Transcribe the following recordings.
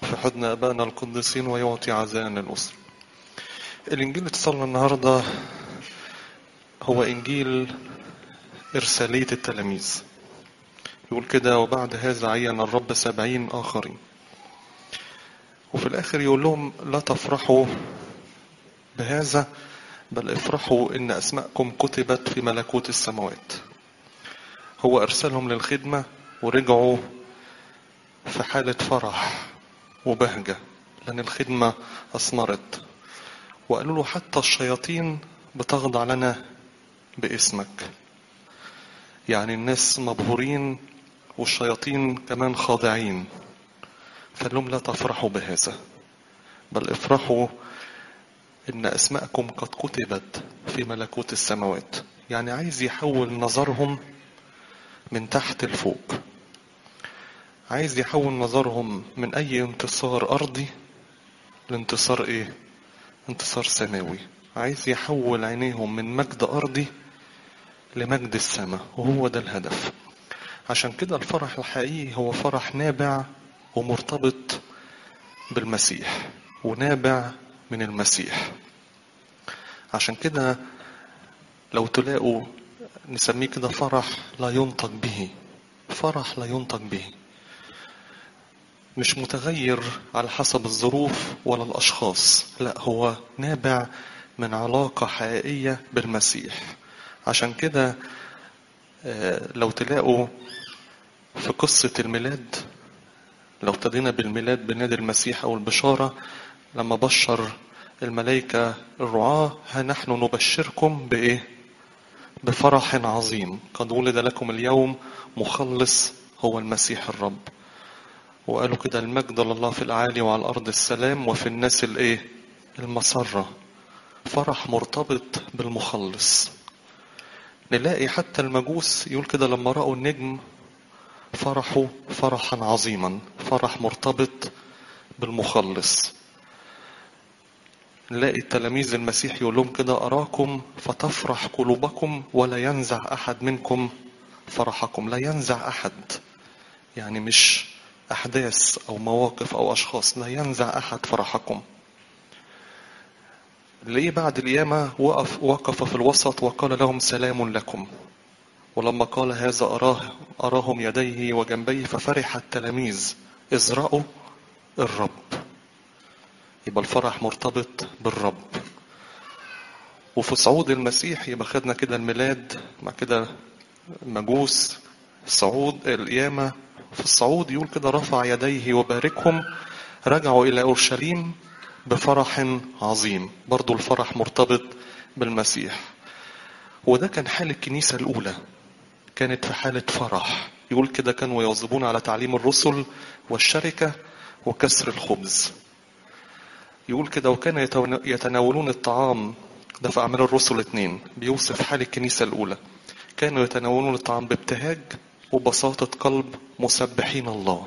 في حضن أبائنا القديسين ويعطي عزاء للأسرة الإنجيل اللي اتصلنا النهاردة هو إنجيل إرسالية التلاميذ يقول كده وبعد هذا عين الرب سبعين آخرين وفي الآخر يقول لهم لا تفرحوا بهذا بل افرحوا إن أسماءكم كتبت في ملكوت السماوات هو أرسلهم للخدمة ورجعوا في حالة فرح وبهجة لأن الخدمة أثمرت وقالوا له حتى الشياطين بتخضع لنا باسمك يعني الناس مبهورين والشياطين كمان خاضعين فقال لهم لا تفرحوا بهذا بل افرحوا إن أسماءكم قد كتبت في ملكوت السماوات يعني عايز يحول نظرهم من تحت لفوق عايز يحول نظرهم من أي انتصار أرضي لانتصار إيه؟ انتصار سماوي عايز يحول عينيهم من مجد أرضي لمجد السماء وهو ده الهدف عشان كده الفرح الحقيقي هو فرح نابع ومرتبط بالمسيح ونابع من المسيح عشان كده لو تلاقوا نسميه كده فرح لا ينطق به فرح لا ينطق به مش متغير على حسب الظروف ولا الأشخاص لا هو نابع من علاقة حقيقية بالمسيح عشان كده لو تلاقوا في قصة الميلاد لو ابتدينا بالميلاد بنادي المسيح أو البشارة لما بشر الملائكة الرعاة ها نحن نبشركم بإيه؟ بفرح عظيم قد ولد لكم اليوم مخلص هو المسيح الرب وقالوا كده المجد لله في الأعالي وعلى الأرض السلام وفي الناس الإيه؟ المسرة فرح مرتبط بالمخلص نلاقي حتى المجوس يقول كده لما رأوا النجم فرحوا فرحا عظيما فرح مرتبط بالمخلص نلاقي التلاميذ المسيح يقول لهم كده أراكم فتفرح قلوبكم ولا ينزع أحد منكم فرحكم لا ينزع أحد يعني مش أحداث أو مواقف أو أشخاص لا ينزع أحد فرحكم ليه بعد القيامة وقف, وقف في الوسط وقال لهم سلام لكم ولما قال هذا أراه أراهم يديه وجنبيه ففرح التلاميذ إذ رأوا الرب يبقى الفرح مرتبط بالرب وفي صعود المسيح يبقى خدنا كده الميلاد مع كده مجوس صعود القيامة في الصعود يقول كده رفع يديه وباركهم رجعوا إلى أورشليم بفرح عظيم برضو الفرح مرتبط بالمسيح وده كان حال الكنيسة الأولى كانت في حالة فرح يقول كده كانوا يواظبون على تعليم الرسل والشركة وكسر الخبز يقول كده وكان يتناولون الطعام ده في أعمال الرسل اتنين بيوصف حال الكنيسة الأولى كانوا يتناولون الطعام بابتهاج وبساطة قلب مسبحين الله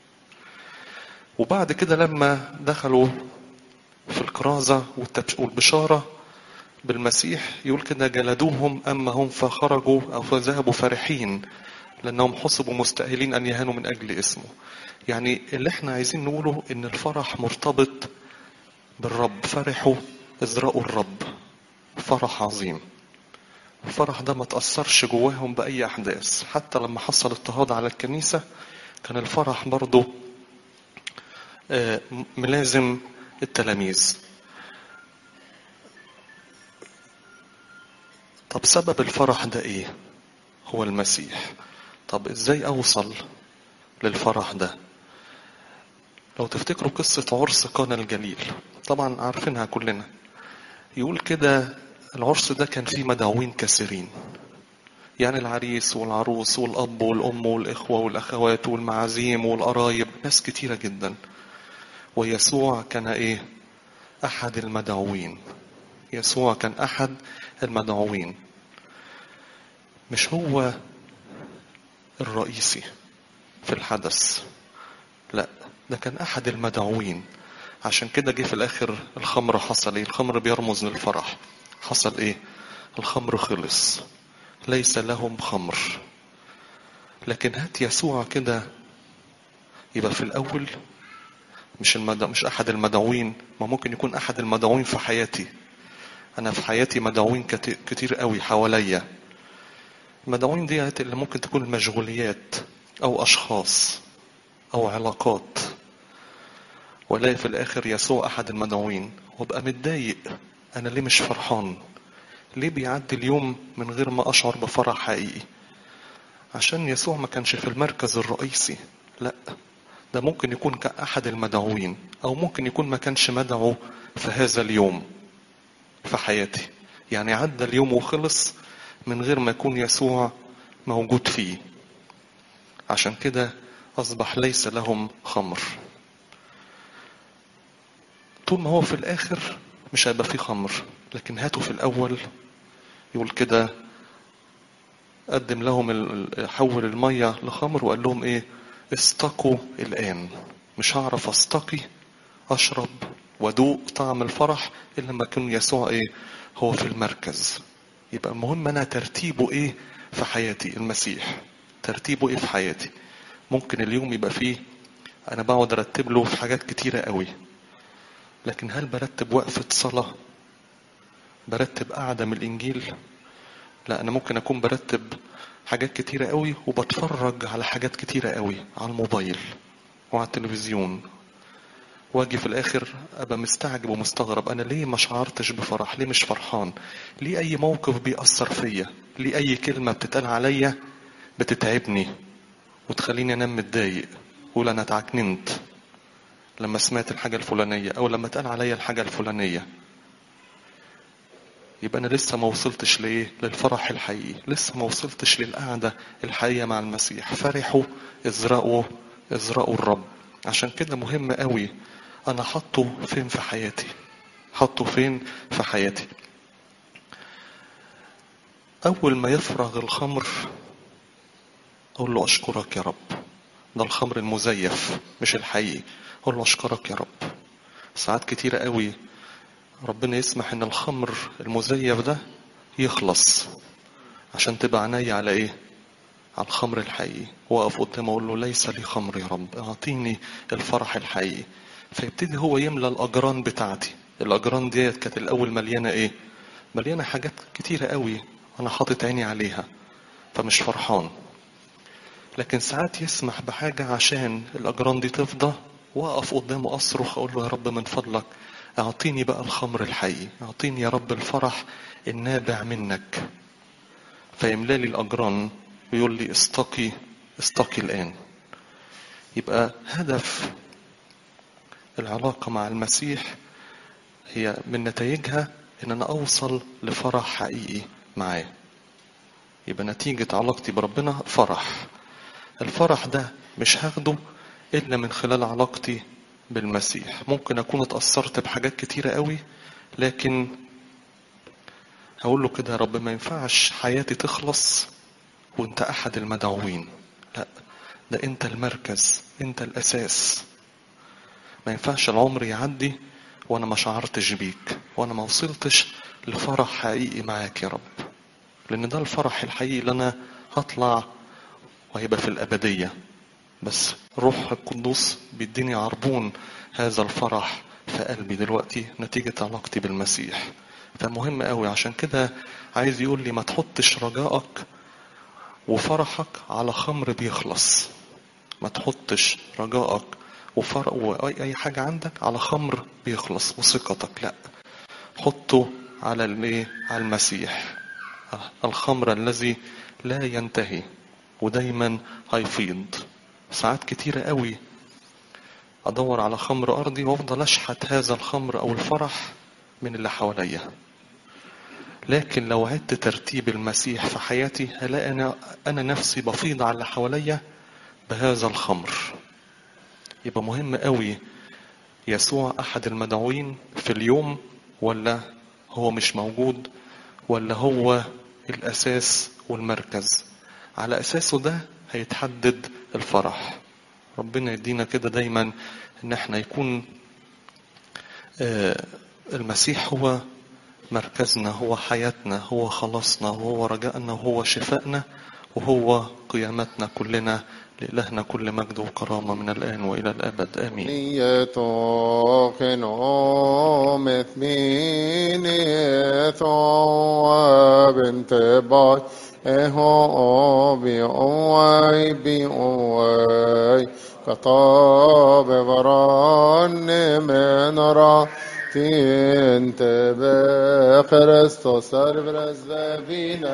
وبعد كده لما دخلوا في الكرازة والبشارة بالمسيح يقول كده جلدوهم أما هم فخرجوا أو فذهبوا فرحين لأنهم حسبوا مستأهلين أن يهانوا من أجل اسمه يعني اللي احنا عايزين نقوله إن الفرح مرتبط بالرب فرحوا إذ رأوا الرب فرح عظيم الفرح ده ما تأثرش جواهم بأي أحداث حتى لما حصل اضطهاد على الكنيسة كان الفرح برضو ملازم التلاميذ طب سبب الفرح ده ايه هو المسيح طب ازاي اوصل للفرح ده لو تفتكروا قصة عرس قانا الجليل طبعا عارفينها كلنا يقول كده العرس ده كان فيه مدعوين كثيرين يعني العريس والعروس والأب والأم والإخوة والأخوات والمعازيم والقرايب ناس كتيرة جدا ويسوع كان إيه أحد المدعوين يسوع كان أحد المدعوين مش هو الرئيسي في الحدث لا ده كان أحد المدعوين عشان كده جه في الآخر الخمر حصل إيه الخمر بيرمز للفرح حصل إيه الخمر خلص ليس لهم خمر لكن هات يسوع كده يبقى في الأول مش المد... مش احد المدعوين ما ممكن يكون احد المدعوين في حياتي انا في حياتي مدعوين كت... كتير قوي حواليا المدعوين ديت اللي ممكن تكون مشغوليات او اشخاص او علاقات والاقي في الاخر يسوع احد المدعوين وابقى متضايق انا ليه مش فرحان ليه بيعدي اليوم من غير ما اشعر بفرح حقيقي عشان يسوع ما كانش في المركز الرئيسي لا ده ممكن يكون كأحد المدعوين أو ممكن يكون ما كانش مدعو في هذا اليوم في حياتي يعني عدى اليوم وخلص من غير ما يكون يسوع موجود فيه عشان كده أصبح ليس لهم خمر طول ما هو في الآخر مش هيبقى فيه خمر لكن هاتوا في الأول يقول كده قدم لهم ال- حول المية لخمر وقال لهم ايه استقوا الآن مش هعرف استقي أشرب وادوق طعم الفرح إلا لما يكون يسوع ايه هو في المركز يبقى المهم أنا ترتيبه ايه في حياتي المسيح ترتيبه ايه في حياتي ممكن اليوم يبقى فيه أنا بقعد أرتب له في حاجات كتيرة قوي لكن هل برتب وقفة صلاة برتب قعدة من الإنجيل لا أنا ممكن أكون برتب حاجات كتيرة قوي وبتفرج على حاجات كتيرة قوي على الموبايل وعلى التلفزيون واجي في الاخر ابقى مستعجب ومستغرب انا ليه ما شعرتش بفرح ليه مش فرحان ليه اي موقف بيأثر فيا ليه اي كلمة بتتقال عليا بتتعبني وتخليني انام متضايق اقول انا اتعكننت لما سمعت الحاجة الفلانية او لما اتقال عليا الحاجة الفلانية يبقى انا لسه ما وصلتش لايه للفرح الحقيقي لسه ما وصلتش للقعده الحقيقيه مع المسيح فرحوا ازرقوا ازرقوا الرب عشان كده مهم قوي انا حاطه فين في حياتي حاطه فين في حياتي اول ما يفرغ الخمر اقول له اشكرك يا رب ده الخمر المزيف مش الحقيقي اقول له اشكرك يا رب ساعات كتيره قوي ربنا يسمح ان الخمر المزيف ده يخلص عشان تبقى عينيا على ايه على الخمر الحقيقي واقف قدامه اقول له ليس لي خمر يا رب اعطيني الفرح الحقيقي فيبتدي هو يملى الاجران بتاعتي الاجران ديت كانت الاول مليانه ايه مليانه حاجات كتيره قوي انا حاطط عيني عليها فمش فرحان لكن ساعات يسمح بحاجه عشان الاجران دي تفضى واقف قدامه اصرخ اقول له يا رب من فضلك اعطيني بقى الخمر الحقيقي اعطيني يا رب الفرح النابع منك فيملى لي الاجران ويقول لي استقي استقي الان يبقى هدف العلاقه مع المسيح هي من نتائجها ان انا اوصل لفرح حقيقي معاه يبقى نتيجه علاقتي بربنا فرح الفرح ده مش هاخده الا من خلال علاقتي بالمسيح ممكن اكون اتأثرت بحاجات كتيرة قوي لكن هقول له كده يا رب ما ينفعش حياتي تخلص وانت احد المدعوين لا ده انت المركز انت الاساس ما ينفعش العمر يعدي وانا ما شعرتش بيك وانا ما وصلتش لفرح حقيقي معاك يا رب لان ده الفرح الحقيقي اللي انا هطلع وهيبقى في الابديه بس روح القدوس بيديني عربون هذا الفرح في قلبي دلوقتي نتيجة علاقتي بالمسيح فمهم قوي عشان كده عايز يقول لي ما تحطش رجائك وفرحك على خمر بيخلص ما تحطش رجائك وفرق واي حاجة عندك على خمر بيخلص وثقتك لا حطه على الايه على المسيح الخمر الذي لا ينتهي ودايما هيفيض ساعات كتيرة قوي أدور على خمر أرضي وأفضل أشحت هذا الخمر أو الفرح من اللي حواليا لكن لو عدت ترتيب المسيح في حياتي هلاقي أنا, أنا نفسي بفيض على اللي حواليا بهذا الخمر يبقى مهم قوي يسوع أحد المدعوين في اليوم ولا هو مش موجود ولا هو الأساس والمركز على أساسه ده هيتحدد الفرح ربنا يدينا كده دايما ان احنا يكون المسيح هو مركزنا هو حياتنا هو خلاصنا وهو رجائنا وهو شفائنا وهو قيامتنا كلنا لإلهنا كل مجد وكرامة من الآن وإلى الأبد آمين Nyheter genom ett minnet av inte bara eho bi oai bi oai كطاب وران من را تنتبه خرستو سر برز